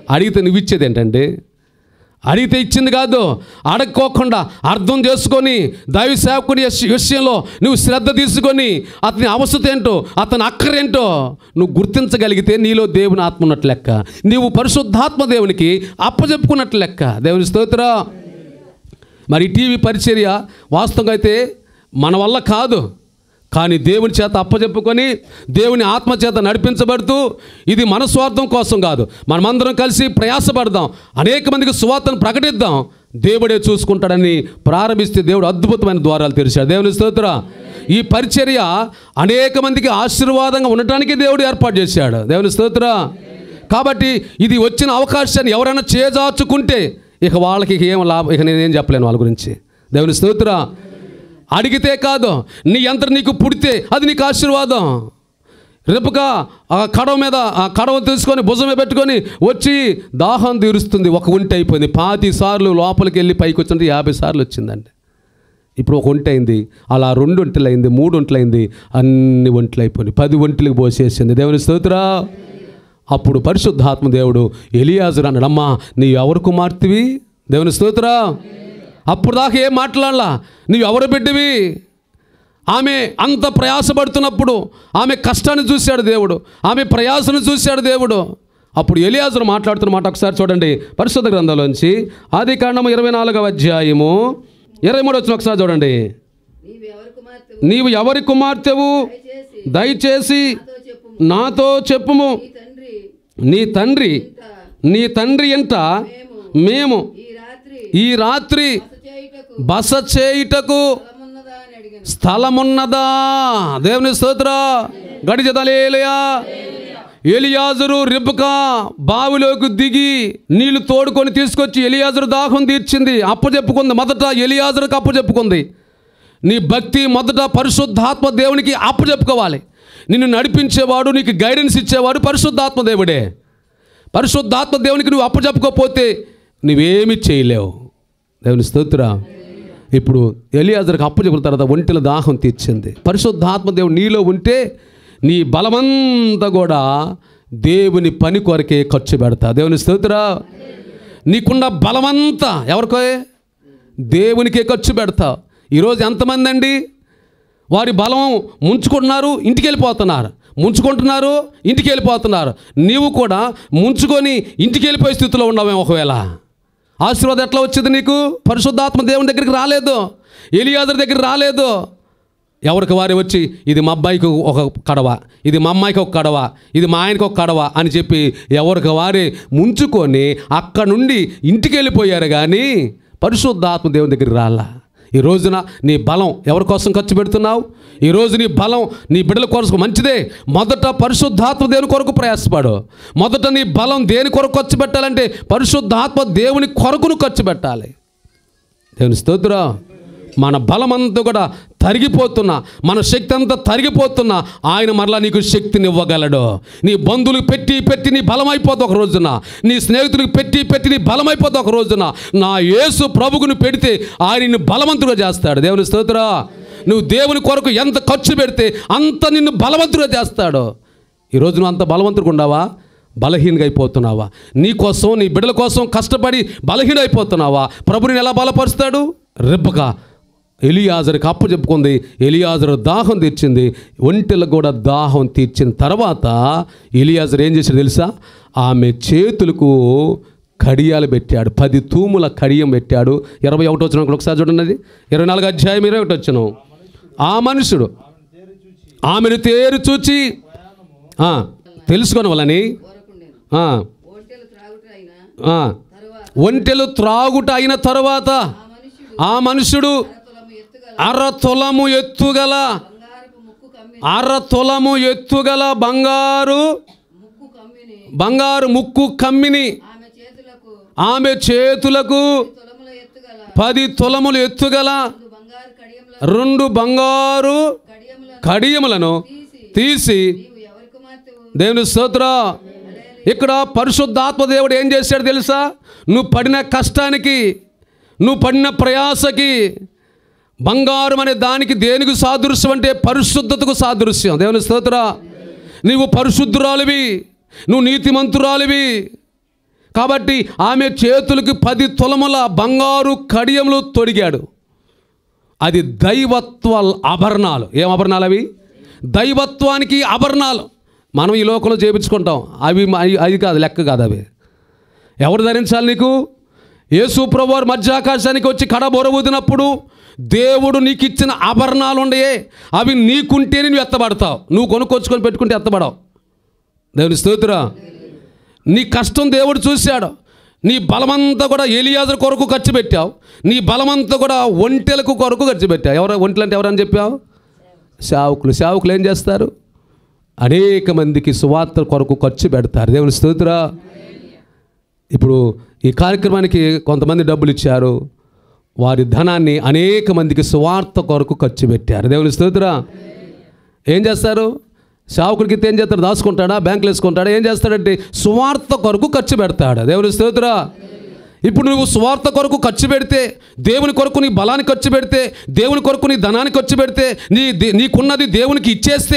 అడిగితే నువ్వు ఇచ్చేది ఏంటంటే అడిగితే ఇచ్చింది కాదు అడగకోకుండా అర్థం చేసుకొని దైవ సేవకుని విష- విషయంలో నువ్వు శ్రద్ధ తీసుకొని అతని అవసరం ఏంటో అతని అక్కరేంటో నువ్వు గుర్తించగలిగితే నీలో దేవుని ఆత్మ ఉన్నట్లు లెక్క నీవు పరిశుద్ధాత్మ దేవునికి అప్పచెప్పుకున్నట్లు లెక్క దేవుని స్తోత్ర మరి ఈ టీవీ పరిచర్య వాస్తవంగా అయితే మన వల్ల కాదు కానీ దేవుని చేత అప్పచెప్పుకొని దేవుని ఆత్మ చేత నడిపించబడుతూ ఇది మన స్వార్థం కోసం కాదు మనమందరం కలిసి ప్రయాసపడదాం అనేక మందికి సువార్తను ప్రకటిద్దాం దేవుడే చూసుకుంటాడని ప్రారంభిస్తే దేవుడు అద్భుతమైన ద్వారాలు తెరిచాడు దేవుని స్తోత్ర ఈ పరిచర్య అనేక మందికి ఆశీర్వాదంగా ఉండటానికి దేవుడు ఏర్పాటు చేశాడు దేవుని స్తోత్ర కాబట్టి ఇది వచ్చిన అవకాశాన్ని ఎవరైనా చేజార్చుకుంటే ఇక వాళ్ళకి ఇక ఏం లాభం ఇక నేనేం చెప్పలేను వాళ్ళ గురించి దేవుని స్తోత్ర అడిగితే కాదు నీ యంత్రం నీకు పుడితే అది నీకు ఆశీర్వాదం రేపుగా ఆ కడవ మీద ఆ కడవ తీసుకొని భుజమే పెట్టుకొని వచ్చి దాహం తీరుస్తుంది ఒక ఒంటి అయిపోయింది పాతి సార్లు లోపలికి వెళ్ళి పైకి వచ్చింటే యాభై సార్లు వచ్చిందండి ఇప్పుడు ఒక ఒంటి అయింది అలా రెండు ఒంటలు అయింది మూడు ఒంటలు అయింది అన్ని ఒంటలు అయిపోయినాయి పది ఒంటలకు పోసేసింది దేవుని స్తోత్రా అప్పుడు పరిశుద్ధాత్మ దేవుడు ఎలియాజరు అన్నాడు అమ్మా నీ ఎవరు కుమార్తెవి దేవుని స్తోత్రా అప్పుడు దాకా ఏం మాట్లాడలా నీవు ఎవరు బిడ్డవి ఆమె అంత ప్రయాసపడుతున్నప్పుడు ఆమె కష్టాన్ని చూశాడు దేవుడు ఆమె ప్రయాసను చూశాడు దేవుడు అప్పుడు ఎలియాజరు మాట్లాడుతున్న మాట ఒకసారి చూడండి పరిశుద్ధ గ్రంథంలోంచి ఆది కాండము ఇరవై నాలుగవ అధ్యాయము ఇరవై మూడు వచ్చిన ఒకసారి చూడండి నీవు ఎవరి కుమార్తె నీవు ఎవరి కుమార్తెవు దయచేసి దయచేసి నాతో చెప్పు నాతో చెప్పుము నీ తండ్రి నీ తండ్రి ఇంత నీ తండ్రి ఎంత మేము మేము ఈ రాత్రి ఈ రాత్రి బస బస చేయుటకు చేయుటకు స్థలమున్నదా అని అడిగాను స్థలమున్నదా దేవుని స్తోత్ర గడిచదలేలయా ఎలియాజరు రిబ్బక బావిలోకి దిగి నీళ్లు తోడుకొని తీసుకొచ్చి ఎలియాజరు దాహం తీర్చింది అప్పచెప్పుకుంది మొదట ఎలియాజరుకు అప్పచెప్పుకుంది నీ భక్తి మొదట పరిశుద్ధాత్మ దేవునికి అప్పచెప్పుకోవాలి నిన్ను నడిపించేవాడు నీకు గైడెన్స్ ఇచ్చేవాడు పరిశుద్ధాత్మ దేవుడే పరిశుద్ధాత్మ దేవునికి నువ్వు అప్పచెప్పుకోకపోతే నువ్వేమీ చేయలేవు దేవుని స్తోత్ర ఇప్పుడు ఎలియాజర్కి అప్పు చెప్పిన తర్వాత ఒంటిల దాహం తీర్చింది పరిశుద్ధాత్మ దేవుడు నీలో ఉంటే నీ బలమంతా కూడా దేవుని పని కొరకే ఖర్చు పెడతా దేవుని స్తోత్ర నీకున్న బలమంతా ఎవరికో దేవునికే ఖర్చు పెడతావు ఈరోజు ఎంతమంది అండి వారి బలం ముంచుకుంటున్నారు ఇంటికి వెళ్ళిపోతున్నారు ముంచుకుంటున్నారు ఇంటికి వెళ్ళిపోతున్నారు నీవు కూడా ముంచుకొని ఇంటికి వెళ్ళిపోయే స్థితిలో ఉన్నావేమో ఒకవేళ ఆశీర్వాదం ఎట్లా వచ్చింది నీకు పరిశుద్ధాత్మ దేవుని దగ్గరికి రాలేదు ఎలియాదర్ దగ్గర రాలేదు ఎవరికి వారి వచ్చి ఇది మా అబ్బాయికి ఒక కడవ ఇది మా అమ్మాయికి ఒక కడవ ఇది మా ఆయనకి ఒక కడవ అని చెప్పి ఎవరికి వారే ముంచుకొని అక్కడ నుండి ఇంటికి వెళ్ళిపోయారు కానీ పరిశుద్ధాత్మ దేవుని దగ్గరికి రాలా ఈ రోజున నీ బలం ఎవరి కోసం ఖర్చు పెడుతున్నావు ఈ రోజు నీ బలం నీ బిడ్డల కొరకు మంచిదే మొదట పరిశుద్ధాత్మ దేవుని కొరకు ప్రయాసపడు మొదట నీ బలం దేని కొరకు ఖర్చు పెట్టాలంటే పరిశుద్ధాత్మ దేవుని కొరకును ఖర్చు పెట్టాలి దేవుని స్తోత్రం మన బలమంతా కూడా తరిగిపోతున్నా మన శక్తి అంతా తరిగిపోతున్నా ఆయన మరలా నీకు శక్తిని ఇవ్వగలడు నీ బంధువులకు పెట్టి పెట్టి నీ బలమైపోతే ఒక రోజున నీ స్నేహితులకు పెట్టి పెట్టి నీ బలమైపోతే ఒక రోజున నా యేసు ప్రభుకుని పెడితే ఆయన నిన్ను బలవంతుగా చేస్తాడు దేవుని స్తోత్రం నువ్వు దేవుని కొరకు ఎంత ఖర్చు పెడితే అంత నిన్ను బలవంతుగా చేస్తాడు ఈరోజు నువ్వు అంత బలవంతుడు ఉండవా బలహీనగా అయిపోతున్నావా నీ కోసం నీ బిడ్డల కోసం కష్టపడి బలహీన అయిపోతున్నావా ప్రభుని ఎలా బలపరుస్తాడు రెబ్బక ఎలియాజర్కి అప్పు చెప్పుకుంది ఎలియాజరు దాహం తీర్చింది ఒంటెలకు కూడా దాహం తీర్చిన తర్వాత ఎలియాజర్ ఏం చేశాడు తెలుసా ఆమె చేతులకు కడియాలు పెట్టాడు పది తూముల కడియం పెట్టాడు ఇరవై ఒకటి వచ్చిన ఒకసారి చూడండి అది ఇరవై నాలుగు అధ్యాయం ఇరవై ఒకటి వచ్చాను ఆ మనుషుడు ఆమెను తేరు చూచి ఆ, తెలుసుకొని వాళ్ళని కోరకుండేను ఆ, ఒంటెలు త్రాగుట అయినా ఆ, తరువాత ఒంటెలు త్రాగుట అయిన తర్వాత ఆ మనుష్యుడు ఆ మనుషుడు అరతులము ఎత్తుగల అర తొలము ఎత్తుగల బంగారపు ముక్కు కమ్మి అర తొలము ఎత్తుగల బంగారు ముక్కు కమ్మిని బంగారు ముక్కు కమ్మిని ఆమె చేతులకు ఆమె చేతులకు తులముల ఎత్తుగల పది తొలములు ఎత్తుగల రెండు బంగారు కడియముల రెండు బంగారు కడియములను కడియములను తీసి తీసి నీవు ఎవరి కుమార్తెవు దేవుని స్తోత్ర ఇక్కడ పరిశుద్ధాత్మ దేవుడు ఏం చేశాడు తెలుసా నువ్వు పడిన కష్టానికి నువ్వు పడిన ప్రయాసకి బంగారం అనే దానికి దేనికి సాదృశ్యం అంటే పరిశుద్ధతకు సాదృశ్యం దేవుని స్తోత్ర నీవు పరిశుద్ధురాలివి నువ్వు నీతిమంతురాలివి కాబట్టి ఆమె చేతులకి పది తులముల బంగారు కడియములు తొడిగాడు అది దైవత్వ ఆభరణాలు ఏం ఆభరణాలు అవి దైవత్వానికి ఆభరణాలు మనం ఈ లోకంలో చేపించుకుంటాం అవి మ- అవి కాదు లెక్క కాదు అవి ఎవరు ధరించాలి నీకు యేసు ప్రభువారు మధ్యాకాశానికి వచ్చి కడబొరబూదినప్పుడు దేవుడు నీకు ఇచ్చిన ఆభరణాలు ఉండయే అవి నీకుంటేనే నువ్వు ఎత్తబడతావు నువ్వు కొనుక్కొచ్చుకొని పెట్టుకుంటే ఎత్తబడవు దేవుని స్తోత్ర నీ కష్టం దేవుడు చూశాడు నీ బలమంతా కూడా ఎలియాజర్ కొరకు ఖర్చు పెట్టావు నీ బలమంతా కూడా ఒంటెలకు కొరకు ఖర్చు పెట్టావు ఎవరు ఒంటెలు అంటే ఎవరని చెప్పావు సేవకులు సేవకులు ఏం చేస్తారు అనేక మందికి సువార్త కొరకు ఖర్చు పెడతారు దేవుని స్తోత్ర ఇప్పుడు ఈ కార్యక్రమానికి కొంతమంది డబ్బులు ఇచ్చారు వారి ధనాన్ని అనేక మందికి సువార్త కొరకు ఖర్చు పెట్టారు దేవుని స్తోత్ర ఏం చేస్తారు సేవకుడికి ఏం చేస్తాడు దాచుకుంటాడా బ్యాంకులు వేసుకుంటాడా ఏం చేస్తాడంటే సువార్త కొరకు ఖర్చు పెడతాడు దేవుని స్తోత్ర ఇప్పుడు నువ్వు స్వార్థ కొరకు ఖర్చు పెడితే దేవుని కొరకు నీ బలాన్ని ఖర్చు పెడితే దేవుని కొరకు నీ ధనాన్ని ఖర్చు పెడితే నీ దే- నీకున్నది దేవునికి ఇచ్చేస్తే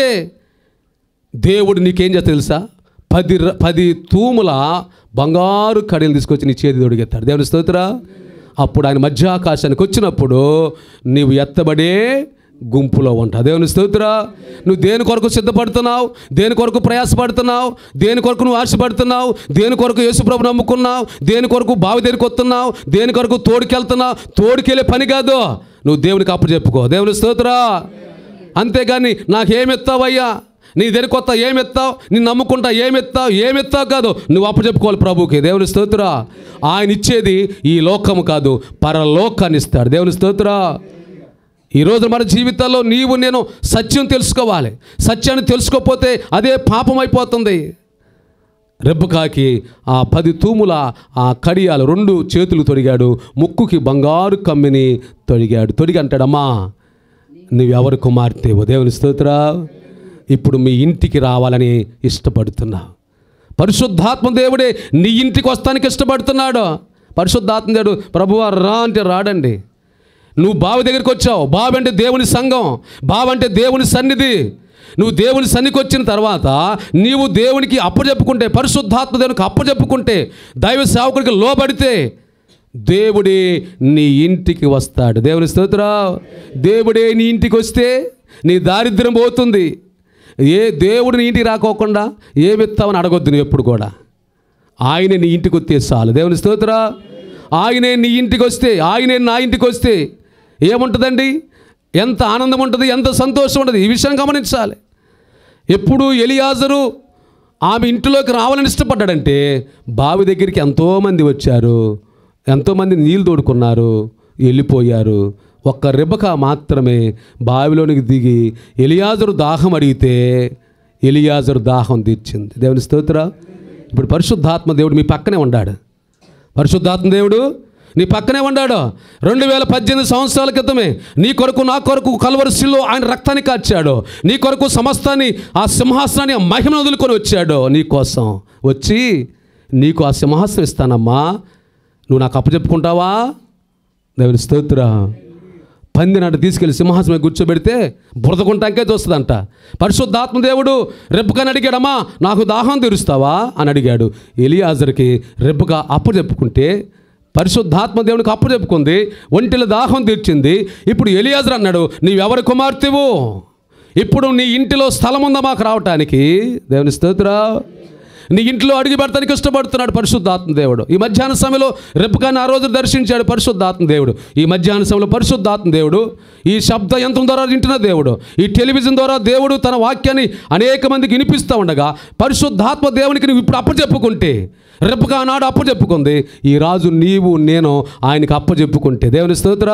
దేవుడు నీకేం చేస్తా తెలుసా పది ర- పది తూముల బంగారు కడీలు తీసుకొచ్చి నీ చేతి తొడిగెత్తాడు దేవుని స్తోత్ర అప్పుడు ఆయన మధ్యాకాశానికి వచ్చినప్పుడు నీవు ఎత్తబడే గుంపులో ఉంటావు దేవుని స్తోత్ర నువ్వు దేని కొరకు సిద్ధపడుతున్నావు దేని కొరకు ప్రయాసపడుతున్నావు దేని కొరకు నువ్వు ఆశపడుతున్నావు దేని కొరకు యేసుప్రభు నమ్ముకున్నావు దేని కొరకు బావి దగ్గరికి వస్తున్నావు దేని కొరకు తోడుకెళ్తున్నావు తోడుకెళ్ళే పని కాదు నువ్వు దేవునికి అప్పు చెప్పుకో దేవుని స్తోత్ర అంతేగాని నాకేమెత్తావయ్యా నీ దగ్గర కొత్త ఏమెత్తావు నీ నమ్ముకుంటా ఏమెత్తావు ఏమెత్తావు కాదు నువ్వు అప్పు చెప్పుకోవాలి ప్రభుకి దేవుని స్తోత్ర ఆయన ఇచ్చేది ఈ లోకము కాదు పరలోకాన్ని ఇస్తాడు దేవుని స్తోత్ర ఈరోజు మన జీవితాల్లో నీవు నేను సత్యం తెలుసుకోవాలి సత్యాన్ని తెలుసుకోకపోతే అదే పాపం అయిపోతుంది రెబ్బకాకి ఆ పది తూముల ఆ కడియాలు రెండు చేతులు తొడిగాడు ముక్కుకి బంగారు కమ్మిని తొడిగాడు తొడిగి అంటాడమ్మా నువ్వెవరు కుమార్తెవు దేవుని స్తోత్ర ఇప్పుడు మీ ఇంటికి రావాలని ఇష్టపడుతున్నావు పరిశుద్ధాత్మ దేవుడే నీ ఇంటికి వస్తానికి ఇష్టపడుతున్నాడు పరిశుద్ధాత్మ దేవుడు ప్రభువా రా అంటే రాడండి నువ్వు బావి దగ్గరికి వచ్చావు బావి అంటే దేవుని సంఘం బావి అంటే దేవుని సన్నిధి నువ్వు దేవుని సన్నిధికి వచ్చిన తర్వాత నీవు దేవునికి అప్పచెప్పుకుంటే పరిశుద్ధాత్మ దేవునికి అప్పచెప్పుకుంటే దైవ సేవకుడికి లోబడితే దేవుడే నీ ఇంటికి వస్తాడు దేవుని స్తోత్ర దేవుడే నీ ఇంటికి వస్తే నీ దారిద్ర్యం పోతుంది ఏ దేవుడు నీ ఇంటికి రాకోకుండా ఏమిస్తావని అడగొద్దు నువ్వు ఎప్పుడు కూడా ఆయనే నీ ఇంటికి వస్తే చాలు దేవుని స్తోత్ర ఆయనే నీ ఇంటికి వస్తే ఆయనే నా ఇంటికి వస్తే ఏముంటుందండి ఎంత ఆనందం ఉంటుంది ఎంత సంతోషం ఉంటుంది ఈ విషయం గమనించాలి ఎప్పుడు ఎలియాజరు ఆమె ఇంటిలోకి రావాలని ఇష్టపడ్డాడంటే బావి దగ్గరికి ఎంతోమంది వచ్చారు ఎంతోమంది నీళ్ళు తోడుకున్నారు వెళ్ళిపోయారు ఒక్క రిబక మాత్రమే బావిలోనికి దిగి ఎలియాజరు దాహం అడిగితే ఎలియాజరు దాహం తీర్చింది దేవుని స్తోత్ర ఇప్పుడు పరిశుద్ధాత్మ దేవుడు మీ పక్కనే ఉన్నాడు పరిశుద్ధాత్మ దేవుడు నీ పక్కనే ఉన్నాడు రెండు వేల పద్దెనిమిది సంవత్సరాల క్రితమే నీ కొరకు నా కొరకు కలవరిశిలో ఆయన రక్తాన్ని కాచాడు నీ కొరకు సమస్తాన్ని ఆ సింహాసనాన్ని ఆ మహిమను వదులుకొని వచ్చాడు నీ కోసం వచ్చి నీకు ఆ సింహాసనం ఇస్తానమ్మా నువ్వు నాకు అప్పచెప్పుకుంటావా దేవుని స్తోత్ర పందినట్టు తీసుకెళ్ళి సింహాసనం కూర్చోబెడితే బురదకుంటాకే చూస్తుందంట పరిశుద్ధాత్మ దేవుడు రెబ్బకని అడిగాడమ్మా నాకు దాహం తీరుస్తావా అని అడిగాడు ఎలియాజర్కి రెబ్బగా అప్పు చెప్పుకుంటే పరిశుద్ధాత్మ దేవునికి అప్పు చెప్పుకుంది ఒంటిలో దాహం తీర్చింది ఇప్పుడు ఎలియాజర్ అన్నాడు నీవెవరి కుమార్తెవు ఇప్పుడు నీ ఇంటిలో స్థలం ఉందా మాకు రావటానికి దేవుని స్తోత్ర నీ ఇంట్లో అడిగి పెడతానికి ఇష్టపడుతున్నాడు పరిశుద్ధాత్మ దేవుడు ఈ మధ్యాహ్న సమయంలో రెప్పకాన్ని ఆ రోజు దర్శించాడు పరిశుద్ధాత్మ దేవుడు ఈ మధ్యాహ్న సమయంలో పరిశుద్ధాత్మ దేవుడు ఈ శబ్ద యంత్రం ద్వారా వింటున్న దేవుడు ఈ టెలివిజన్ ద్వారా దేవుడు తన వాక్యాన్ని అనేక మందికి వినిపిస్తూ ఉండగా పరిశుద్ధాత్మ దేవునికి నువ్వు ఇప్పుడు అప్పచెప్పుకుంటే రెప్పగా నాడు అప్పచెప్పుకుంది ఈ రాజు నీవు నేను ఆయనకి అప్పచెప్పుకుంటే దేవుని స్తోత్ర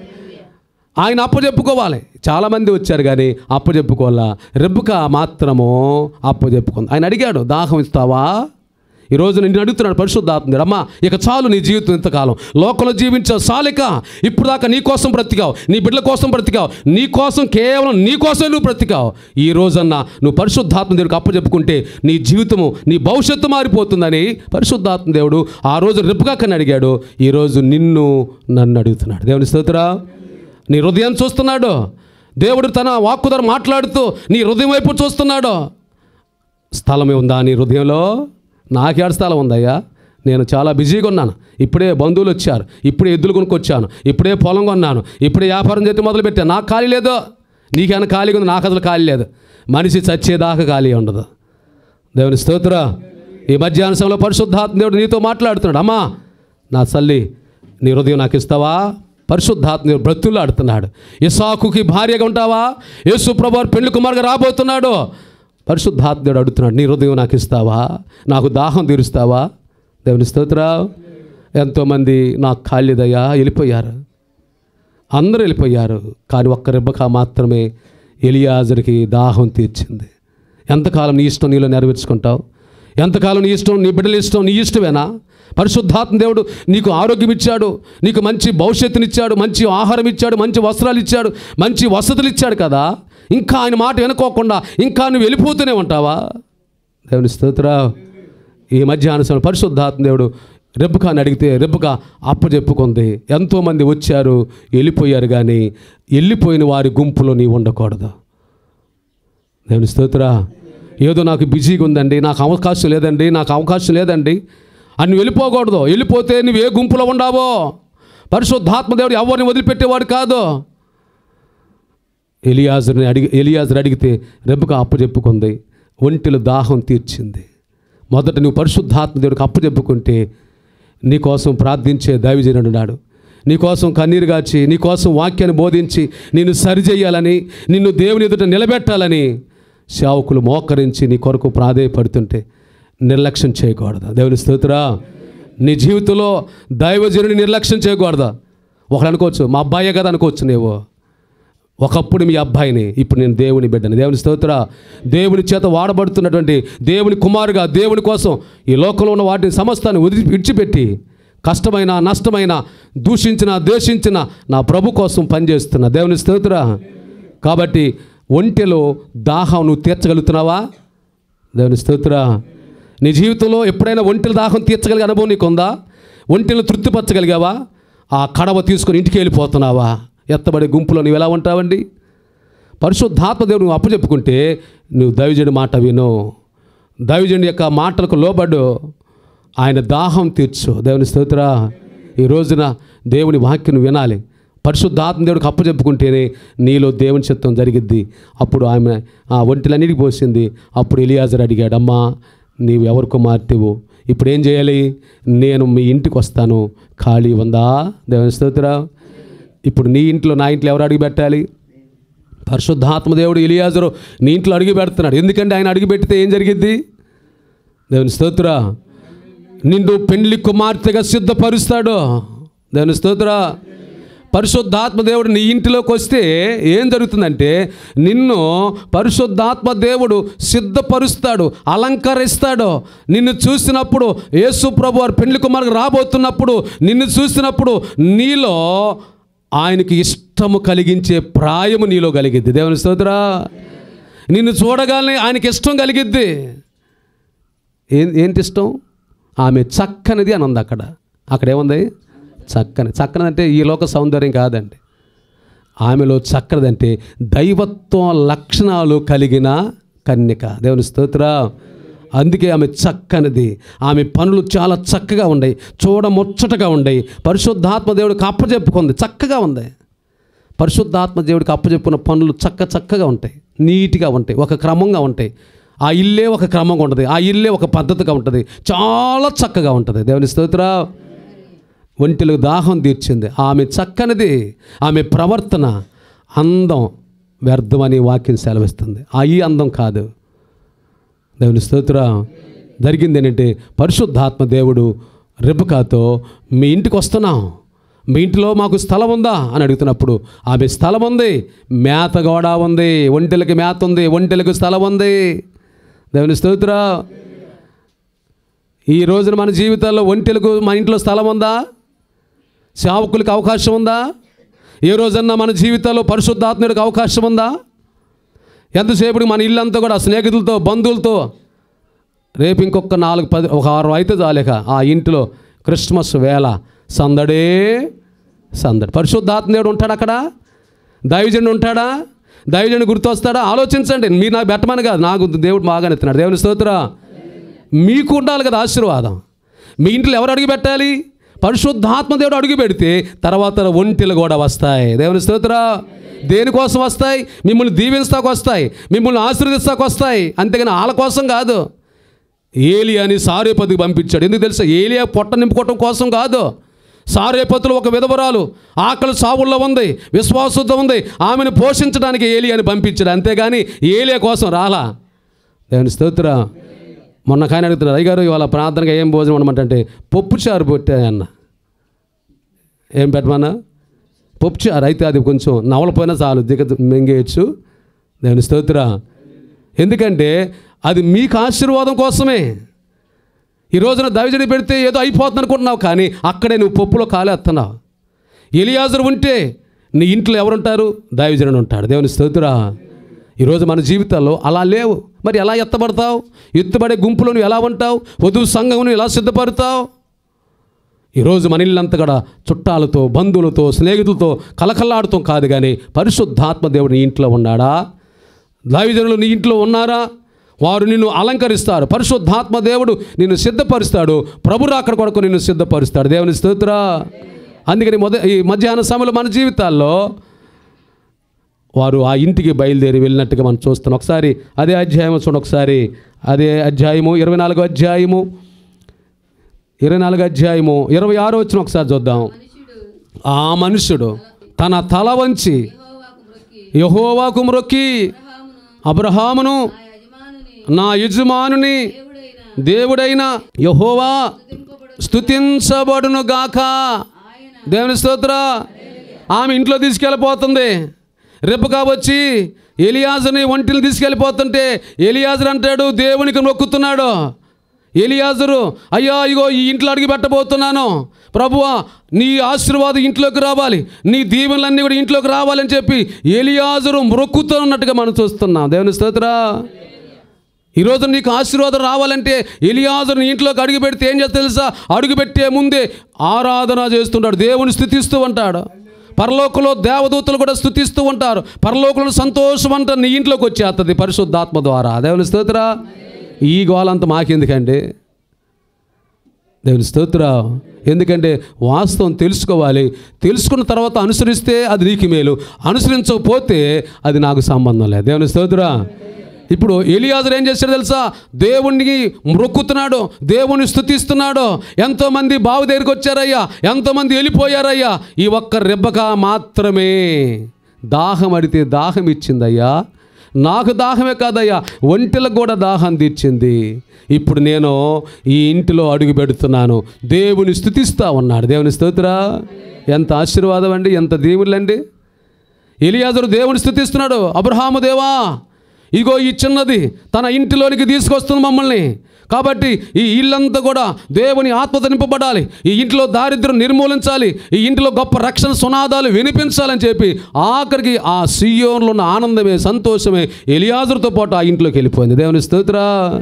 ఆయన అప్పచెప్పుకోవాలి చాలామంది వచ్చారు కానీ అప్పచెప్పుకోవాలా రెబ్బక మాత్రము అప్పచెప్పుకుంది ఆయన అడిగాడు దాహం ఇస్తావా ఈరోజు నేను అడుగుతున్నాడు పరిశుద్ధాత్మ అమ్మా ఇక చాలు నీ జీవితం ఇంతకాలం లోకంలో జీవించావు సాలిక ఇప్పుడు దాకా నీ కోసం బ్రతికావు నీ బిడ్డల కోసం బ్రతికావు నీ కోసం కేవలం నీ కోసం నువ్వు బ్రతికావు ఈ రోజన్నా నువ్వు పరిశుద్ధాత్మ దేవుడికి అప్పచెప్పుకుంటే నీ జీవితము నీ భవిష్యత్తు మారిపోతుందని పరిశుద్ధాత్మ దేవుడు ఆ రోజు రెప్పుకాకని అడిగాడు ఈరోజు నిన్ను నన్ను అడుగుతున్నాడు దేవుని స్తోత్రా నీ హృదయం చూస్తున్నాడు దేవుడు తన వాక్కు ద్వారా మాట్లాడుతూ నీ హృదయం వైపు చూస్తున్నాడు స్థలమే ఉందా నీ హృదయంలో నాకేడు స్థలం ఉందయ్యా నేను చాలా బిజీగా ఉన్నాను ఇప్పుడే బంధువులు వచ్చారు ఇప్పుడే ఎద్దులు కొనుక్కొచ్చాను ఇప్పుడే పొలం కొన్నాను ఇప్పుడే వ్యాపారం చేతి మొదలు పెట్టాను నాకు ఖాళీ లేదు నీకేమైనా ఖాళీగా ఉంది నాకు అసలు ఖాళీ లేదు మనిషి చచ్చేదాకా ఖాళీ ఉండదు దేవుని స్తోత్ర ఈ మధ్యాహ్న సమయంలో పరిశుద్ధాత్మ దేవుడు నీతో మాట్లాడుతున్నాడు అమ్మా నా తల్లి నీ హృదయం నాకు ఇస్తావా పరిశుద్ధాత్మ దేవుడు బ్రతులు ఆడుతున్నాడు ఇసాకుకి భార్యగా ఉంటావా యేసు ప్రభు వారు పెళ్లి కుమారుగా రాబోతున్నాడు పరిశుద్ధాత్మ దేవుడు అడుగుతున్నాడు నీ హృదయం నాకు ఇస్తావా నాకు దాహం తీరుస్తావా దేవుని స్తోత్ర ఎంతోమంది నాకు ఖాళీదయ్యా వెళ్ళిపోయారు అందరూ వెళ్ళిపోయారు కానీ ఒక్క రెబ్బక మాత్రమే ఎలియాజర్కి దాహం తీర్చింది ఎంతకాలం నీ ఇష్టం నీలో నెరవేర్చుకుంటావు ఎంతకాలం నీ ఇష్టం నీ బిడ్డల ఇష్టం నీ ఇష్టమేనా పరిశుద్ధాత్మ దేవుడు నీకు ఆరోగ్యం ఇచ్చాడు నీకు మంచి భవిష్యత్తునిచ్చాడు మంచి ఆహారం ఇచ్చాడు మంచి వస్త్రాలు ఇచ్చాడు మంచి వసతులు ఇచ్చాడు కదా ఇంకా ఆయన మాట వినుకోకుండా ఇంకా నువ్వు వెళ్ళిపోతూనే ఉంటావా దేవుని స్తోత్ర ఈ మధ్యాహ్న సమయంలో పరిశుద్ధాత్మ దేవుడు రెబ్బకాని అడిగితే రెబ్బక అప్పచెప్పుకుంది ఎంతోమంది వచ్చారు వెళ్ళిపోయారు కానీ వెళ్ళిపోయిన వారి గుంపులో నీవు ఉండకూడదు దేవుని స్తోత్ర ఏదో నాకు బిజీగా ఉందండి నాకు అవకాశం లేదండి నాకు అవకాశం లేదండి అని నువ్వు వెళ్ళిపోకూడదు వెళ్ళిపోతే నువ్వు ఏ గుంపులో ఉండావో పరిశుద్ధాత్మ దేవుడు ఎవరిని వదిలిపెట్టేవాడు కాదు ఎలియాజర్ని అడిగి ఎలియాజర్ అడిగితే రెబ్బక అప్పు చెప్పుకుంది ఒంటిలో దాహం తీర్చింది మొదట నువ్వు పరిశుద్ధాత్మ దేవుడికి అప్పు చెప్పుకుంటే నీకోసం ప్రార్థించే దైవజనుడు ఉన్నాడు నీకోసం కన్నీరు గాచి నీకోసం వాక్యాన్ని బోధించి నిన్ను సరిచేయాలని నిన్ను దేవుని ఎదుట నిలబెట్టాలని సేవకులు మోకరించి నీ కొరకు ప్రాధేయపడుతుంటే నిర్లక్ష్యం చేయకూడదు దేవుని స్తోత్రా నీ జీవితంలో దైవజనుని నిర్లక్ష్యం చేయకూడదా ఒకడు అనుకోవచ్చు మా అబ్బాయే కదా అనుకోవచ్చు నీవు ఒకప్పుడు మీ అబ్బాయిని ఇప్పుడు నేను దేవుని బిడ్డని దేవుని స్తోత్ర దేవుని చేత వాడబడుతున్నటువంటి దేవుని కుమారుగా దేవుని కోసం ఈ లోకంలో ఉన్న వాటిని సమస్తాన్ని వదిలి విడిచిపెట్టి కష్టమైన నష్టమైన దూషించిన ద్వేషించిన నా ప్రభు కోసం పనిచేస్తున్నా దేవుని స్తోత్ర కాబట్టి ఒంటెలో దాహం నువ్వు తీర్చగలుగుతున్నావా దేవుని స్తోత్ర నీ జీవితంలో ఎప్పుడైనా ఒంటెల దాహం తీర్చగలిగే అనుభవం నీకుందా ఒంటెలు తృప్తిపరచగలిగావా ఆ కడవ తీసుకొని ఇంటికి వెళ్ళిపోతున్నావా ఎత్తబడే గుంపులో నువ్వు ఎలా ఉంటావండి పరిశుద్ధాత్మ దేవుడు నువ్వు అప్పచెప్పుకుంటే నువ్వు దైవజుడి మాట విను దైవజుడి యొక్క మాటలకు లోబడు ఆయన దాహం తీర్చు దేవుని స్తోత్ర ఈ రోజున దేవుని వాక్యం వినాలి పరిశుద్ధాత్మ దేవుడికి అప్పచెప్పుకుంటేనే నీలో దేవుని చిత్తం జరిగిద్ది అప్పుడు ఆమె ఆ ఒంటిలన్నిటికి పోసింది అప్పుడు ఎలియాజర్ అడిగాడు అమ్మా నీవు ఎవరు కుమార్తెవు ఇప్పుడు ఏం చేయాలి నేను మీ ఇంటికి వస్తాను ఖాళీ ఉందా దేవుని స్తోత్ర ఇప్పుడు నీ ఇంట్లో నా ఇంట్లో ఎవరు అడిగి పెట్టాలి పరిశుద్ధాత్మ దేవుడు ఎలియాజరు నీ ఇంట్లో అడిగి పెడుతున్నాడు ఎందుకంటే ఆయన అడిగి పెడితే ఏం జరిగిద్ది దేవుని స్తోత్ర నిన్ను పెండ్లి కుమార్తెగా సిద్ధపరుస్తాడు దేవుని స్తోత్ర పరిశుద్ధాత్మ దేవుడు నీ ఇంటిలోకి వస్తే ఏం జరుగుతుందంటే నిన్ను పరిశుద్ధాత్మ దేవుడు సిద్ధపరుస్తాడు అలంకరిస్తాడు నిన్ను చూసినప్పుడు యేసు ప్రభు వారు పెండ్లి కుమారుడు రాబోతున్నప్పుడు నిన్ను చూసినప్పుడు నీలో ఆయనకి ఇష్టము కలిగించే ప్రాయము నీలో కలిగిద్ది దేవుని స్తోత్ర నిన్ను చూడగానే ఆయనకి ఇష్టం కలిగిద్ది ఏం ఏంటి ఇష్టం ఆమె చక్కనిది అని ఉంది అక్కడ అక్కడ ఏముంది చక్కని చక్కనిది అంటే ఈ లోక సౌందర్యం కాదండి ఆమెలో చక్కనిదంటే దైవత్వం లక్షణాలు కలిగిన కన్యక దేవుని స్తోత్ర అందుకే ఆమె చక్కనిది ఆమె పనులు చాలా చక్కగా ఉన్నాయి చూడముచ్చటగా ఉన్నాయి పరిశుద్ధాత్మ దేవుడికి అప్పచెప్పుకుంది చక్కగా ఉంది పరిశుద్ధాత్మ దేవుడికి అప్పచెప్పుకున్న పనులు చక్క చక్కగా ఉంటాయి నీట్గా ఉంటాయి ఒక క్రమంగా ఉంటాయి ఆ ఇల్లే ఒక క్రమంగా ఉంటుంది ఆ ఇల్లే ఒక పద్ధతిగా ఉంటుంది చాలా చక్కగా ఉంటుంది దేవుని స్తోత్ర ఒంటిలో దాహం తీర్చింది ఆమె చక్కనిది ఆమె ప్రవర్తన అందం వ్యర్థమని వాక్యం సెలవిస్తుంది ఆ ఈ అందం కాదు దేవుని స్తోత్ర జరిగింది ఏంటంటే పరిశుద్ధాత్మ దేవుడు రెబ్బకాతో మీ ఇంటికి వస్తున్నాం మీ ఇంటిలో మాకు స్థలం ఉందా అని అడుగుతున్నప్పుడు ఆమె స్థలం ఉంది మేత గోడ ఉంది ఒంటెలకి మేత ఉంది ఒంటెలకు స్థలం ఉంది దేవుని స్తోత్ర ఈ రోజున మన జీవితాల్లో ఒంటెలకు మన ఇంట్లో స్థలం ఉందా సేవకులకు అవకాశం ఉందా ఏ రోజన్నా మన జీవితాల్లో పరిశుద్ధాత్ముడికి అవకాశం ఉందా ఎంతసేపు మన ఇల్లంతా కూడా స్నేహితులతో బంధువులతో రేపు ఇంకొక నాలుగు పది ఒక ఆరు అయితే చాలేక ఆ ఇంటిలో క్రిస్మస్ వేళ సందడే సందడి పరిశుద్ధాత్మ దేవుడు ఉంటాడు అక్కడ దైవజనుడు ఉంటాడా దైవజనుడు గుర్తొస్తాడా ఆలోచించండి మీరు నాకు పెట్టమని కాదు నాకు దేవుడు బాగానే ఎత్తున్నాడు దేవుని స్తోత్ర మీకు ఉండాలి కదా ఆశీర్వాదం మీ ఇంట్లో ఎవరు అడుగు పెట్టాలి పరిశుద్ధాత్మ దేవుడు అడుగు పెడితే తర్వాత ఒంటిలు కూడా వస్తాయి దేవుని స్తోత్ర దేనికోసం వస్తాయి మిమ్మల్ని దీవిస్తాకు వస్తాయి మిమ్మల్ని ఆశీర్వదిస్తాకు వస్తాయి అంతేగాని వాళ్ళ కోసం కాదు ఏలియాని సారేపతికి పంపించాడు ఎందుకు తెలుసా ఏలియా పొట్ట నింపుకోవటం కోసం కాదు సారేపతులు ఒక విధవరాలు ఆకలి సావుల్లో ఉంది విశ్వాసంతో ఉంది ఆమెను పోషించడానికి ఏలియాని పంపించాడు అంతేగాని ఏలియా కోసం రాలా దేవుని స్తోత్ర మొన్న కానీ అడుగుతున్నారు అయ్యగారు ఇవాళ ప్రార్థనగా ఏం భోజనం అనమంటే పప్పు చారు పెట్టాయన్న ఏం పెట్టమన్నా పప్పు చారు అయితే అది కొంచెం నవలపోయినా చాలు దిగ మింగేయచ్చు దేవుని స్తోత్ర ఎందుకంటే అది మీకు ఆశీర్వాదం కోసమే ఈ రోజున దైవజడి పెడితే ఏదో అయిపోతుంది అనుకుంటున్నావు కానీ అక్కడే నువ్వు పప్పులో కాలేస్తున్నావు ఎలియాజరు ఉంటే నీ ఇంట్లో ఎవరుంటారు దైవజనుడు ఉంటాడు దేవుని స్తోత్ర ఈరోజు మన జీవితాల్లో అలా లేవు మరి ఎలా ఎత్తబడతావు ఎత్తుబడే గుంపులో నువ్వు ఎలా ఉంటావు వధువు సంఘం నువ్వు ఎలా సిద్ధపడతావు ఈరోజు మన ఇల్లంతా కూడా చుట్టాలతో బంధువులతో స్నేహితులతో కలకల్లాడుతాం కాదు కానీ పరిశుద్ధాత్మ దేవుడు నీ ఇంట్లో ఉన్నాడా దైవజనులు నీ ఇంట్లో ఉన్నారా వారు నిన్ను అలంకరిస్తారు పరిశుద్ధాత్మ దేవుడు నిన్ను సిద్ధపరుస్తాడు ప్రభు రాకడ కొరకు నిన్ను సిద్ధపరుస్తాడు దేవుని స్తోత్ర అందుకని మొద ఈ మధ్యాహ్న సమయంలో మన జీవితాల్లో వారు ఆ ఇంటికి బయలుదేరి వెళ్ళినట్టుగా మనం చూస్తున్నాం ఒకసారి అదే అధ్యాయం చూడండి ఒకసారి అదే అధ్యాయము ఇరవై నాలుగో అధ్యాయము ఇరవై నాలుగు అధ్యాయము ఇరవై ఆరో వచ్చిన ఒకసారి చూద్దాం మనుషుడు ఆ మనుషుడు తన తల వంచి యెహోవాకు మ్రొక్కి యహోవాకు మ్రొక్కి అబ్రహామును అబ్రహామును నా యజమానుని నా యజమానుని దేవుడైన దేవుడైన యహోవా స్తుతింపబడు స్తుతించబడును గాక ఆయన దేవుని స్తోత్ర ఆమె ఇంట్లో తీసుకెళ్ళిపోతుంది రెప్పగా వచ్చి ఎలియాజుని ఒంటిని తీసుకెళ్ళిపోతుంటే ఎలియాజరు అంటాడు దేవునికి మొక్కుతున్నాడు ఎలియాజరు అయ్యా ఇగో ఈ ఇంట్లో అడిగి పెట్టబోతున్నాను ప్రభువా నీ ఆశీర్వాదం ఇంట్లోకి రావాలి నీ దీవెనలన్నీ కూడా ఇంట్లోకి రావాలని చెప్పి ఎలియాజరు మొక్కుతున్నట్టుగా మనం చూస్తున్నాం దేవుని స్తోత్ర ఈరోజు నీకు ఆశీర్వాదం రావాలంటే ఎలియాజరు నీ ఇంట్లోకి అడుగు పెడితే ఏం చేస్తా తెలుసా అడుగు పెట్టే ముందే ఆరాధన చేస్తుంటాడు దేవుని స్థుతిస్తూ ఉంటాడు పరలోకంలో దేవదూతలు కూడా స్థుతిస్తూ ఉంటారు పరలోకంలో సంతోషం అంటారు నీ ఇంట్లోకి వచ్చేస్తుంది పరిశుద్ధాత్మ ద్వారా దేవుని స్తోత్ర ఈ గోలంతా మాకెందుకండి దేవుని స్తోత్ర ఎందుకంటే వాస్తవం తెలుసుకోవాలి తెలుసుకున్న తర్వాత అనుసరిస్తే అది నీకు మేలు అనుసరించకపోతే అది నాకు సంబంధం లేదు దేవుని స్తోత్ర ఇప్పుడు ఎలియాజరు ఏం చేశాడు తెలుసా దేవునికి మొక్కుతున్నాడు దేవుని స్థుతిస్తున్నాడు ఎంతోమంది బావు దగ్గరికి వచ్చారయ్యా ఎంతోమంది వెళ్ళిపోయారయ్యా ఈ ఒక్క రెబ్బక మాత్రమే దాహం అడితే దాహం ఇచ్చిందయ్యా నాకు దాహమే కాదయ్యా ఒంటిలకు కూడా దాహం తీర్చింది ఇప్పుడు నేను ఈ ఇంటిలో అడుగు పెడుతున్నాను దేవుని స్థుతిస్తా ఉన్నాడు దేవుని స్తోత్ర ఎంత ఆశీర్వాదం అండి ఎంత దేవుళ్ళండి ఎలియాజరు దేవుని స్థుతిస్తున్నాడు అబ్రహాము దేవా ఇగో ఈ చిన్నది తన ఇంటిలోనికి తీసుకొస్తుంది మమ్మల్ని కాబట్టి ఈ ఇల్లంతా కూడా దేవుని ఆత్మత నింపబడాలి ఈ ఇంట్లో దారిద్ర్యం నిర్మూలించాలి ఈ ఇంటిలో గొప్ప రక్షణ సునాదాలు వినిపించాలని చెప్పి ఆఖరికి ఆ సియోన్లో ఉన్న ఆనందమే సంతోషమే ఎలియాజరుతో పాటు ఆ ఇంట్లోకి వెళ్ళిపోయింది దేవుని స్తోత్ర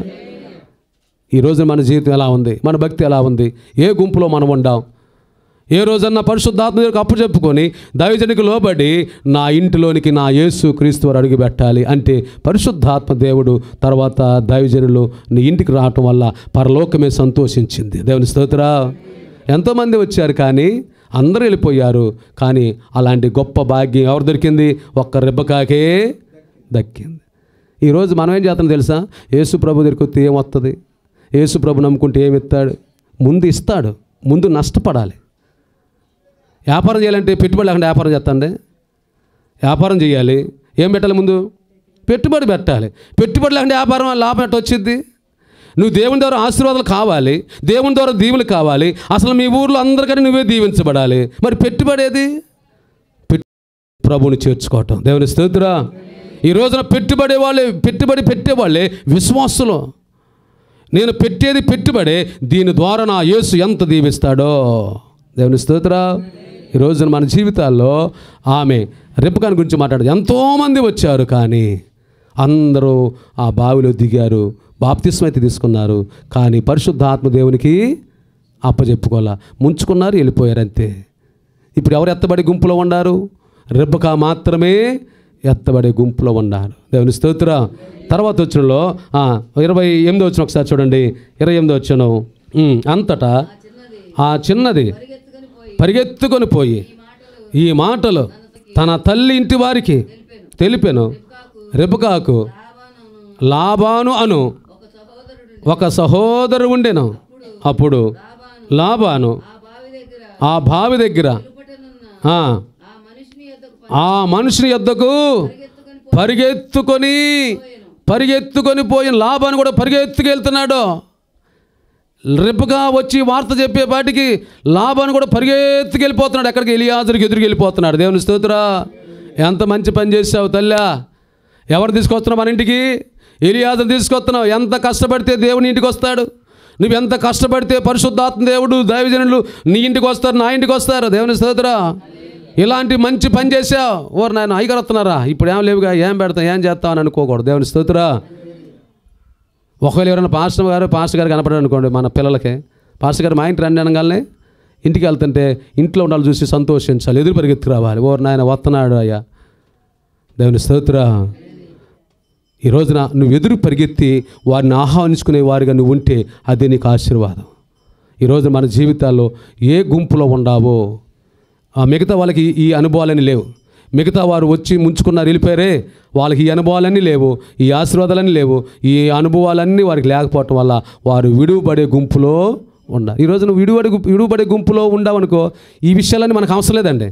ఈరోజు మన జీవితం ఎలా ఉంది మన భక్తి ఎలా ఉంది ఏ గుంపులో మనం ఉండాం ఏ రోజన్నా పరిశుద్ధాత్మ దగ్గరకు అప్పు చెప్పుకొని దైవజనికి లోబడి నా ఇంటిలోనికి నా యేసు క్రీస్తు వారు అడుగు పెట్టాలి అంటే పరిశుద్ధాత్మ దేవుడు తర్వాత దైవజనులు నీ ఇంటికి రావటం వల్ల పరలోకమే సంతోషించింది దేవుని స్తోత్ర ఎంతోమంది వచ్చారు కానీ అందరూ వెళ్ళిపోయారు కానీ అలాంటి గొప్ప భాగ్యం ఎవరు దొరికింది ఒక్క రెబ్బకాకే దక్కింది ఈరోజు మనం ఏం చేస్తాం తెలుసా యేసు ప్రభు దగ్గరికి వస్తే ఏమొస్తుంది యేసు ప్రభు నమ్ముకుంటే ఏమి ఇస్తాడు ముందు ఇస్తాడు ముందు నష్టపడాలి వ్యాపారం చేయాలంటే పెట్టుబడి లేకుండా వ్యాపారం చేస్తాండి వ్యాపారం చేయాలి ఏం పెట్టాలి ముందు పెట్టుబడి పెట్టాలి పెట్టుబడి లేకుండా వ్యాపారం వల్ల లాభం ఎట్ట వచ్చింది నువ్వు దేవుని ద్వారా ఆశీర్వాదాలు కావాలి దేవుని ద్వారా దీవులు కావాలి అసలు మీ ఊర్లో అందరికీ నువ్వే దీవించబడాలి మరి పెట్టుబడి ఏది పెట్టు- ప్రభువుని చేర్చుకోవటం దేవుని స్తోత్ర ఈ రోజున పెట్టుబడి వాళ్ళే పెట్టుబడి పెట్టేవాళ్ళే విశ్వాసులు నేను పెట్టేది పెట్టుబడే దీని ద్వారా నా యేసు ఎంత దీవిస్తాడో దేవుని స్తోత్ర ఈ రోజున మన జీవితాల్లో ఆమె రెప్పకాని గురించి మాట్లాడదు ఎంతోమంది వచ్చారు కానీ అందరూ ఆ బావిలో దిగారు బాప్తిస్మ అయితే తీసుకున్నారు కానీ పరిశుద్ధాత్మ దేవునికి అప్పచెప్పుకోవాలా ముంచుకున్నారు వెళ్ళిపోయారు అంతే ఇప్పుడు ఎవరు ఎత్తబడి గుంపులో ఉన్నారు రెబ్బక మాత్రమే ఎత్తబడే గుంపులో ఉన్నారు దేవుని స్తోత్ర తర్వాత వచ్చినలో ఇరవై ఎనిమిది వచ్చిన ఒకసారి చూడండి ఇరవై ఎనిమిది వచ్చాను ఉమ్, అంతటా ఆ చిన్నది ఆ చిన్నది పరిగెత్తుకొని పోయి పరిగెత్తుకొని పోయి ఈ మాటలు ఈ మాటలు తన తల్లి ఇంటి వారికి తెలిపాను తెలిపెను రిబ్కాకు రెబకాకు లాబానును లాబాను అను ఒక సహోదరుడు ఒక సహోదరు ఉండెను అప్పుడు లాబాను లాబాను ఆ బావి దగ్గర ఆ బావి దగ్గర వెలుపటనున్న ఆ, ఆ మనిషిని యొద్దకు ఆ మనుషుని యొద్దకు పరిగెత్తుకొని పరిగెత్తుకొని పరిగెత్తుకొని పోయిన లాభాన్ని కూడా పరిగెత్తుకెళ్తున్నాడు రిబ్బగా వచ్చి వార్త చెప్పేపాటికి లాభాన్ని కూడా పరిగెత్తుకెళ్ళిపోతున్నాడు ఎక్కడికి ఎలియాజరికి ఎదురుకి వెళ్ళిపోతున్నాడు దేవుని స్తోత్ర ఎంత మంచి పని చేసావు తల్లా ఎవరు తీసుకొస్తున్నావు మన ఇంటికి ఎలియాజరు తీసుకొస్తున్నావు ఎంత కష్టపడితే దేవుని ఇంటికి వస్తాడు నువ్వు ఎంత కష్టపడితే పరిశుద్ధాత్మ దేవుడు దైవజనులు నీ ఇంటికి వస్తారు నా ఇంటికి వస్తారు దేవుని స్తోత్ర ఇలాంటి మంచి పని చేసావు ఓరు నాయన అయ్యగారు వస్తున్నారా ఇప్పుడు ఏం లేవుగా ఏం పెడతాం ఏం చేస్తాం అని అనుకోకూడదు దేవుని స్తోత్రా ఒకవేళ ఎవరైనా పాస్టర్ గారు పాస్టర్ గారు కనపడారు అనుకోండి మన పిల్లలకి పాస్టర్ గారు మా ఇంటి రండి అనగానే ఇంటికి వెళ్తుంటే ఇంట్లో ఉండాలి చూసి సంతోషించాలి ఎదురు పరిగెత్తుకు రావాలి ఓరు నాయన వస్తున్నాడు అయ్యా దేవుని స్తోత్ర ఈ రోజున నువ్వు ఎదురు పరిగెత్తి వారిని ఆహ్వానించుకునే వారిగా నువ్వు ఉంటే అదే నీకు ఆశీర్వాదం ఈరోజు మన జీవితాల్లో ఏ గుంపులో ఉండావో ఆ మిగతా వాళ్ళకి ఈ- ఈ అనుభవాలని లేవు మిగతా వారు వచ్చి ముంచుకున్నారు వెళ్ళిపోయారే వాళ్ళకి ఈ అనుభవాలన్నీ లేవు ఈ ఆశీర్వాదాలన్నీ లేవు ఈ అనుభవాలన్నీ వారికి లేకపోవటం వల్ల వారు విడువబడే గుంపులో ఉండాలి ఈరోజు నువ్వు విడువడే గు- విడువబడే గుంపులో ఉండావనుకో ఈ విషయాలన్నీ మనకు అవసరం లేదండి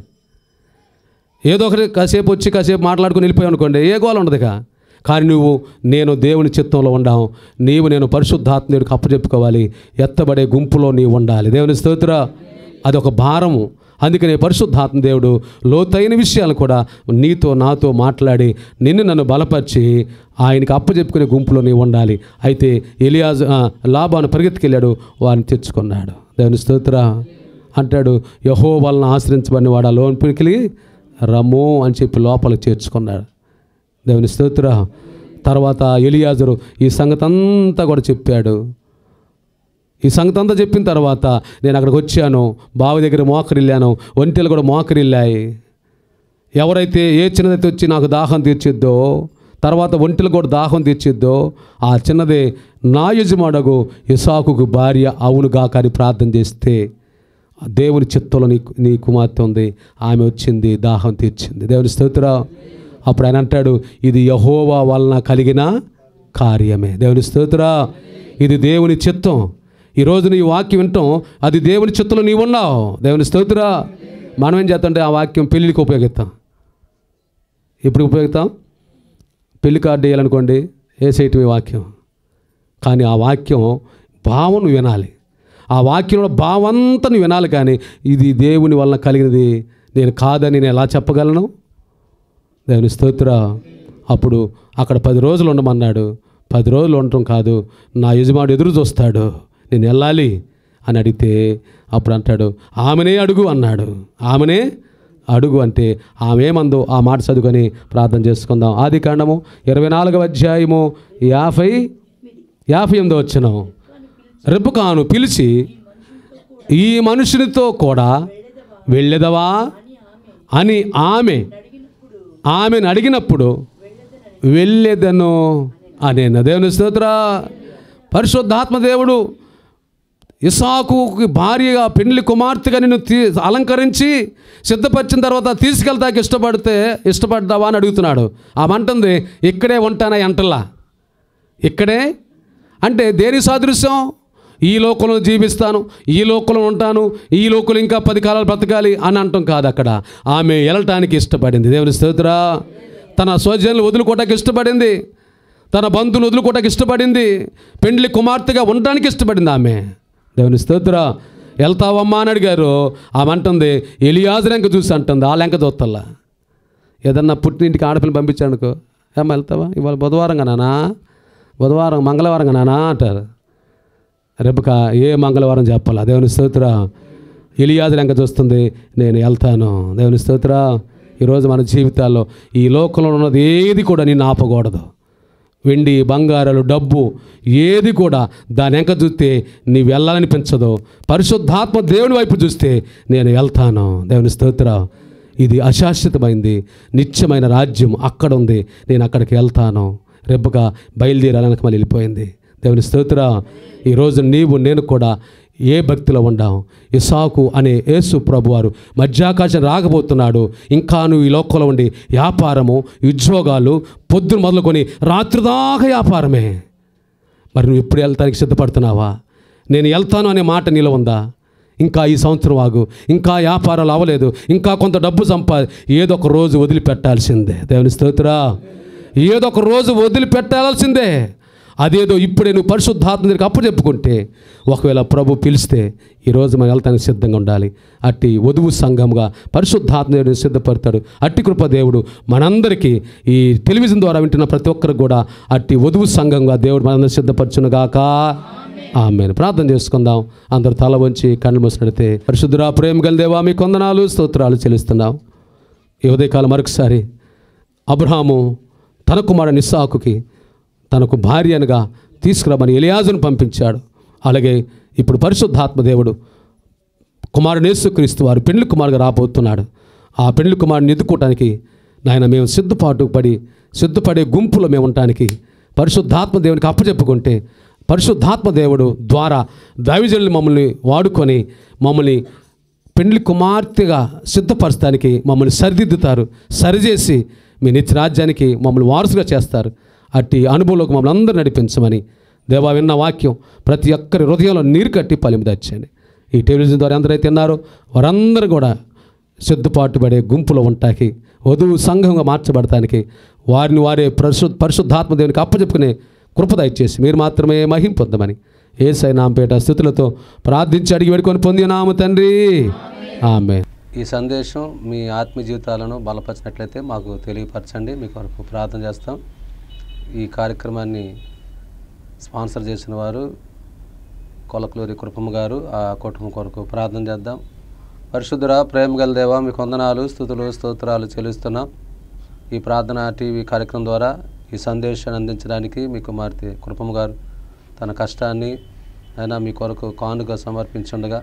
ఏదో ఒకటి కాసేపు వచ్చి కాసేపు మాట్లాడుకుని వెళ్ళిపోయావు అనుకోండి ఏ గోల ఉండదు ఇక కానీ నువ్వు నేను దేవుని చిత్తంలో ఉండావు నీవు నేను పరిశుద్ధాత్మీయుడికి అప్పచెప్పుకోవాలి ఎత్తబడే గుంపులో నీవు ఉండాలి దేవుని స్తోత్ర అది ఒక భారము అందుకనే పరిశుద్ధాత్మ దేవుడు లోతైన విషయాలు కూడా నీతో నాతో మాట్లాడి నిన్ను నన్ను బలపరిచి ఆయనకి అప్పచెప్పుకునే గుంపులో నీవు ఉండాలి అయితే ఎలియాజ్ ఆ, లాభాను పరిగెత్తుకెళ్ళాడు వారిని తెచ్చుకున్నాడు దేవుని స్తోత్ర అంటాడు యహో వలన ఆశ్రయించబడిన వాడు ఆ లోన్పునికి రమ్ము అని చెప్పి లోపలికి చేర్చుకున్నాడు దేవుని స్తోత్ర తర్వాత ఎలియాజరు ఈ సంగతి అంతా కూడా చెప్పాడు ఈ సంగతి అంతా చెప్పిన తర్వాత నేను అక్కడికి వచ్చాను బావి దగ్గర మోకరిల్లాను ఒంటెలు కూడా మోకరిల్లాయి ఎవరైతే ఏ చిన్నదైతే వచ్చి నాకు దాహం తీర్చిద్దో తర్వాత ఒంటెలు కూడా దాహం తీర్చిద్దో ఆ చిన్నదే నా యజమాడగు ఇసాకుకు భార్య అవునుగా కానీ ప్రార్థన చేస్తే ఆ దేవుని చిత్తంలో నీ నీ కుమార్తె ఉంది ఆమె వచ్చింది దాహం తీర్చింది దేవుని స్తోత్ర అప్పుడు ఆయన అంటాడు ఇది యహోవా వలన కలిగిన కార్యమే దేవుని స్తోత్ర ఇది దేవుని చిత్తం ఈరోజు నీ వాక్యం వింటాం అది దేవుని చిత్తంలో నీవు ఉన్నావు దేవుని స్తోత్ర మనం ఏం చేస్తామంటే ఆ వాక్యం పెళ్ళికి ఉపయోగిస్తాం ఎప్పుడు ఉపయోగిస్తాం పెళ్లి కార్డు వేయాలనుకోండి వేసేయటమే వాక్యం కానీ ఆ వాక్యం భావం నువ్వు వినాలి ఆ వాక్యంలో భావంతా నువ్వు వినాలి కానీ ఇది దేవుని వలన కలిగినది నేను కాదని నేను ఎలా చెప్పగలను దేవుని స్తోత్ర అప్పుడు అక్కడ పది రోజులు ఉండమన్నాడు పది రోజులు ఉండటం కాదు నా యజమాడు ఎదురు చూస్తాడు నేను వెళ్ళాలి అని అడిగితే అప్పుడు అంటాడు ఆమెనే అడుగు అన్నాడు ఆమెనే అడుగు అంటే ఆమె ఏమందో ఆ మాట చదువుకొని ప్రార్థన చేసుకుందాం ఆది కాండము ఇరవై నాలుగవ అధ్యాయము యాభై యాభై ఎనిమిదో వచ్చిన రెబ్బకాను పిలిచి ఈ మనుషునితో కూడా వెళ్ళెదవా అని ఆమె ఆమెను అడిగినప్పుడు వెళ్ళేదను అనే దేవుని స్తోత్ర పరిశుద్ధాత్మ దేవుడు ఇసాకుకి భార్యగా పెండ్లి కుమార్తెగా నిన్ను తీ అలంకరించి సిద్ధపరిచిన తర్వాత తీసుకెళ్తాకి ఇష్టపడితే ఇష్టపడ్డావా అని అడుగుతున్నాడు ఆ మంటుంది ఇక్కడే ఉంటానా ఎంటల్లా ఇక్కడే అంటే దేని సాదృశ్యం ఈ లోకంలో జీవిస్తాను ఈ లోకంలో ఉంటాను ఈ లోకంలో ఇంకా పది కాలాలు బ్రతకాలి అని అంటాం కాదు అక్కడ ఆమె వెళ్ళటానికి ఇష్టపడింది దేవుని స్తోత్ర తన స్వజనులు వదులుకోవటానికి ఇష్టపడింది తన బంధువులు వదులుకోవటానికి ఇష్టపడింది పెండ్లి కుమార్తెగా ఉండడానికి ఇష్టపడింది ఆమె దేవుని స్తోత్ర వెళ్తావమ్మా అని అడిగారు ఆమె అంటుంది ఎలియాజు లెంక చూసి అంటుంది ఆ లెంక చూస్తల్లా ఏదన్నా పుట్టినింటికి ఆడపిల్లని పంపించానుకో ఏమ్మా వెళ్తావా ఇవాళ బుధవారంగా నానా బుధవారం మంగళవారంగా నానా అంటారు రేపుక ఏ మంగళవారం చెప్పాలా దేవుని స్తోత్ర ఎలియాదు లెంక చూస్తుంది నేను వెళ్తాను దేవుని స్తోత్ర ఈరోజు మన జీవితాల్లో ఈ లోకంలో ఉన్నది ఏది కూడా నిన్ను ఆపకూడదు వెండి బంగారాలు డబ్బు ఏది కూడా దాని వెంక చూస్తే నీవు వెళ్ళాలనిపించదు పరిశుద్ధాత్మ దేవుని వైపు చూస్తే నేను వెళ్తాను దేవుని స్తోత్ర ఇది అశాశ్వతమైంది నిత్యమైన రాజ్యం అక్కడ ఉంది నేను అక్కడికి వెళ్తాను రెబ్బగా బయలుదేరాలని మళ్ళీ వెళ్ళిపోయింది దేవుని స్తోత్ర ఈరోజు నీవు నేను కూడా ఏ భక్తిలో ఉండాం ఇసాకు అనే యేసు ప్రభువారు మధ్యాకాశం రాకపోతున్నాడు ఇంకా నువ్వు ఈ లోకంలో ఉండి వ్యాపారము ఉద్యోగాలు పొద్దున మొదలుకొని రాత్రి దాకా వ్యాపారమే మరి నువ్వు ఎప్పుడు వెళ్తానికి సిద్ధపడుతున్నావా నేను వెళ్తాను అనే మాట నీలో ఉందా ఇంకా ఈ సంవత్సరం ఆగు ఇంకా వ్యాపారాలు అవ్వలేదు ఇంకా కొంత డబ్బు సంపా ఏదో ఒక రోజు వదిలిపెట్టాల్సిందే దేవుని స్తోత్రా ఏదో ఒక రోజు వదిలిపెట్టాల్సిందే అదేదో ఇప్పుడే నువ్వు పరిశుద్ధాత్మ దగ్గరికి అప్పు చెప్పుకుంటే ఒకవేళ ప్రభు పిలిస్తే ఈరోజు మనం వెళ్తానికి సిద్ధంగా ఉండాలి అట్టి వధువు సంఘంగా పరిశుద్ధాత్మ దేవుడిని సిద్ధపడతాడు అట్టి కృప దేవుడు మనందరికీ ఈ టెలివిజన్ ద్వారా వింటున్న ప్రతి ఒక్కరికి కూడా అట్టి వధువు సంఘంగా దేవుడు మనందరినీ సిద్ధపరచునుగాక ఆమె ప్రార్థన చేసుకుందాం అందరు తల వంచి కళ్ళు మూసినడితే పరిశుద్ధురా ప్రేమ గల దేవా మీ కొందనాలు స్తోత్రాలు చెల్లిస్తున్నాం ఈ ఉదయకాలం మరొకసారి అబ్రహాము తన కుమారుడు నిస్సాకుకి తనకు భార్యనుగా తీసుకురమ్మని ఎలియాజును పంపించాడు అలాగే ఇప్పుడు పరిశుద్ధాత్మ దేవుడు కుమారుడు యేసుక్రీస్తు వారు పెండ్లి కుమారుగా రాబోతున్నాడు ఆ పెండ్లి కుమారుని ఎదుర్కోవటానికి నాయన మేము సిద్ధపాటు పడి సిద్ధపడే గుంపులో మేము ఉండటానికి పరిశుద్ధాత్మ దేవునికి అప్పచెప్పుకుంటే పరిశుద్ధాత్మ దేవుడు ద్వారా దైవజనులు మమ్మల్ని వాడుకొని మమ్మల్ని పెండ్లి కుమార్తెగా సిద్ధపరచడానికి మమ్మల్ని సరిదిద్దుతారు సరిచేసి మీ నిత్య రాజ్యానికి మమ్మల్ని వారసుగా చేస్తారు అట్టి అనుభవంలోకి మమ్మల్ని అందరూ నడిపించమని దేవా విన్న వాక్యం ప్రతి ఒక్కరి హృదయంలో నీరు కట్టి పలిమి తెచ్చండి ఈ టెలివిజన్ ద్వారా ఎందరైతే ఉన్నారో వారందరూ కూడా సిద్ధపాటు పడే గుంపులో ఉంటాకి వధువు సంఘంగా మార్చబడటానికి వారిని వారే పరిశు పరిశుద్ధాత్మ దేవునికి అప్పచెప్పుకునే కృప దయచేసి మీరు మాత్రమే మహిం పొందమని ఏసై నాంపేట స్థుతులతో ప్రార్థించి అడిగి వేడుకొని పొంది నామ తండ్రి ఆమె ఈ సందేశం మీ ఆత్మీయ జీవితాలను బలపరిచినట్లయితే మాకు తెలియపరచండి మీ కొరకు ప్రార్థన చేస్తాం ఈ కార్యక్రమాన్ని స్పాన్సర్ చేసిన వారు కొలకలూరి కుటుంబం గారు ఆ కుటుంబం కొరకు ప్రార్థన చేద్దాం పరిశుద్ధురా ప్రేమ గల దేవా మీ కొందనాలు స్థుతులు స్తోత్రాలు చెల్లిస్తున్నాం ఈ ప్రార్థన టీవీ కార్యక్రమం ద్వారా ఈ సందేశాన్ని అందించడానికి మీ కుమార్తె కృపమ్మ గారు తన కష్టాన్ని అయినా మీ కొరకు కానుక సమర్పించుండగా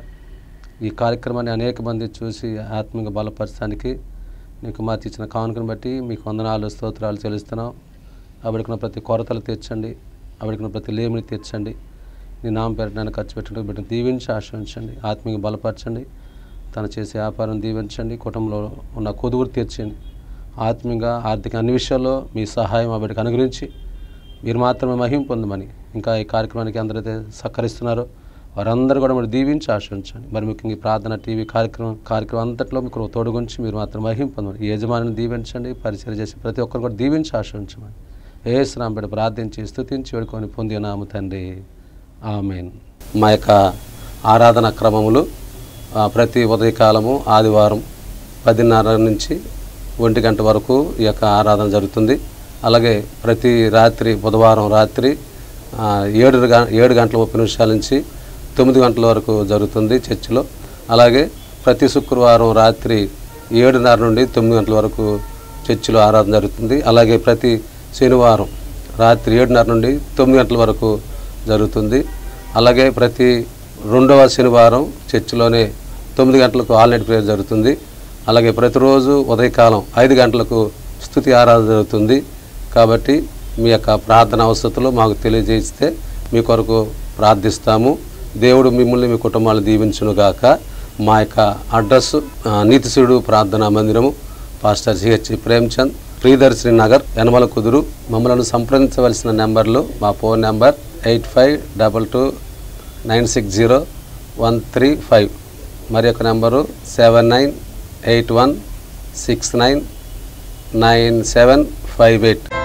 ఈ కార్యక్రమాన్ని అనేక మంది చూసి ఆత్మీయంగా బలపరచడానికి నీ కుమార్తె ఇచ్చిన కానుకను బట్టి మీకు వందనాలు స్తోత్రాలు చెల్లిస్తున్నాం ఆవిడకున్న ప్రతి కొరతలు తీర్చండి ఆవిడకున్న ప్రతి లేమిని తీర్చండి నీ నామ పెట్టడానికి ఖర్చు పెట్టడానికి బిడ్డను దీవించి ఆశ్రయించండి ఆత్మీయంగా బలపరచండి తను చేసే వ్యాపారం దీవించండి కుటుంబంలో ఉన్న కొదువురు తీర్చండి ఆత్మీయంగా ఆర్థిక అన్ని విషయాల్లో మీ సహాయం ఆవిడకి అనుగ్రహించి మీరు మాత్రమే మహిం పొందమని ఇంకా ఈ కార్యక్రమానికి అందరైతే సహకరిస్తున్నారో వారందరూ కూడా మీరు దీవించి ఆశ్రయించండి మరి ముఖ్యంగా ఈ ప్రార్థన టీవీ కార్యక్రమం కార్యక్రమం అంతట్లో మీకు తోడుగుంచి మీరు మాత్రం మహిం పొందమని ఈ యజమానిని దీవించండి పరిచయం చేసి ప్రతి ఒక్కరు కూడా దీవించి ఆశ్రయించమని ఏ బిడ్డ ప్రార్థించి స్తుతించి వేడుకొని పొంది నాము తండ్రి ఆమెన్ మా యొక్క ఆరాధన క్రమములు ఆ, ప్రతి ఉదయకాలము ఆదివారం పదిన్నర నుంచి ఒంటి గంట వరకు ఈ యొక్క ఆరాధన జరుగుతుంది అలాగే ప్రతి రాత్రి బుధవారం రాత్రి ఆ, ఏడు గ ఏడు గంటల ముప్పై నిమిషాల నుంచి తొమ్మిది గంటల వరకు జరుగుతుంది చర్చిలో అలాగే ప్రతి శుక్రవారం రాత్రి ఏడున్నర నుండి తొమ్మిది గంటల వరకు చర్చిలో ఆరాధన జరుగుతుంది అలాగే ప్రతి శనివారం రాత్రి ఏడున్నర నుండి తొమ్మిది గంటల వరకు జరుగుతుంది అలాగే ప్రతి రెండవ శనివారం చర్చిలోనే తొమ్మిది గంటలకు ఆల్ నైట్ ప్రేయర్ జరుగుతుంది అలాగే ప్రతిరోజు ఉదయకాలం ఐదు గంటలకు స్తుతి ఆరాధన జరుగుతుంది కాబట్టి మీ యొక్క ప్రార్థన అవసరతలు మాకు తెలియజేస్తే మీ కొరకు ప్రార్థిస్తాము దేవుడు మిమ్మల్ని మీ కుటుంబాలు దీవించునుగాక మా యొక్క అడ్రస్ ఆ, నీతిశుడు ప్రార్థనా మందిరము pastor C H Premchand Priyadarshini Nagar Yanamalakuduru మమ్మల్ని సంప్రదించవలసిన నెంబర్లు మా phone number eight five double two nine six zero one three five మరి యొక్క number seven nine eight one six nine nine seven five eight